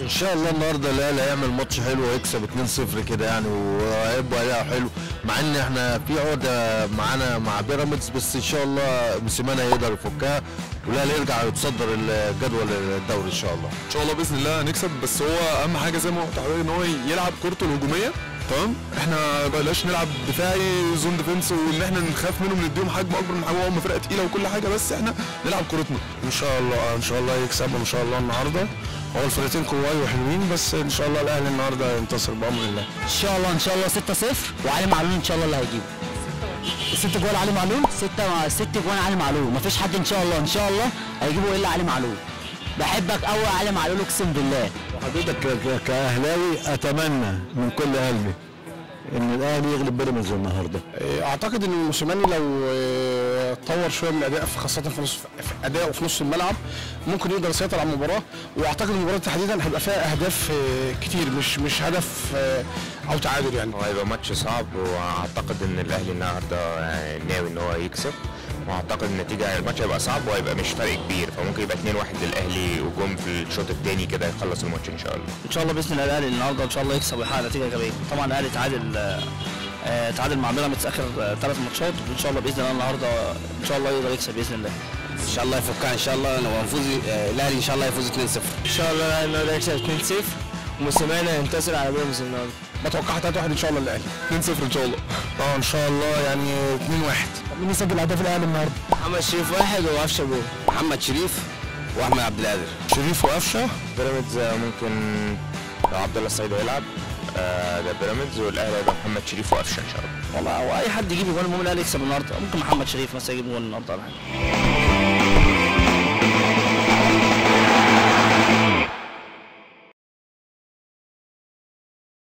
ان شاء الله النهارده الاهلي هيعمل ماتش حلو ويكسب 2-0 كده يعني وهيبقى اداء حلو مع ان احنا في عقده معانا مع بيراميدز بس ان شاء الله موسيماني هيقدر يفكها والاهلي يرجع يتصدر الجدول الدوري ان شاء الله ان شاء الله باذن الله هنكسب بس هو اهم حاجه زي ما قلت لحضرتك ان هو يلعب كورته الهجوميه تمام احنا بلاش نلعب دفاعي زون ديفنس وان احنا نخاف منهم نديهم حجم اكبر من حجمهم هم فرقه تقيله وكل حاجه بس احنا نلعب كورتنا ان شاء الله ان شاء الله يكسبوا ان شاء الله النهارده هو الفرقتين قوي وحلوين بس ان شاء الله الاهلي النهارده ينتصر بامر الله ان شاء الله ان شاء الله 6-0 وعلي معلول ان شاء الله اللي هيجيبه ست جوان علي معلول ستة ست جوان علي معلول مفيش حد ان شاء الله ان شاء الله هيجيبوا الا علي معلول بحبك قوي علي معلول اقسم بالله وحضرتك ك- ك- كاهلاوي اتمنى من كل قلبي ان الاهلي يغلب بيراميدز النهارده اعتقد ان موسيماني لو آه، طور شويه من الاداء في خاصه في نص في اداءه في نص الملعب ممكن يقدر يسيطر على المباراه واعتقد المباراه تحديدا هيبقى فيها اهداف آه، كتير مش مش هدف آه، او تعادل يعني هو هيبقى ماتش صعب واعتقد ان الاهلي النهارده يعني ناوي ان هو يكسب واعتقد النتيجه الماتش هيبقى صعب وهيبقى مش فرق كبير فممكن يبقى 2-1 للاهلي وجم في الشوط الثاني كده يخلص الماتش ان شاء الله ان شاء الله باذن الله الاهلي النهارده ان شاء الله يكسب ويحقق نتيجه ايجابيه طبعا الاهلي تعادل آه، آه، تعادل مع بيراميدز اخر ثلاث ماتشات وان شاء الله باذن الله النهارده ان شاء الله يقدر يكسب باذن الله ان شاء الله يفكها ان شاء الله ونفوز الاهلي ان شاء الله يفوز 2-0 ان شاء الله الاهلي النهارده يكسب 2-0 وموسيماني هينتصر على بيراميدز النهارده بتوقع 3 1 ان شاء الله للاهلي 2-0 ان شاء الله اه ان شاء الله يعني 2-1 مين يسجل اهداف الاهلي النهارده؟ محمد شريف واحد وقفشه جول محمد شريف واحمد عبد القادر شريف وقفشه بيراميدز ممكن لو عبد الله السعيد هيلعب آه، ده بيراميدز والاهلي هيبقى محمد شريف وقفشه ان شاء الله والله هو اي حد يجيب جول المهم الاهلي يكسب النهارده ممكن محمد شريف مثلا يجيب جول النهارده ولا حاجه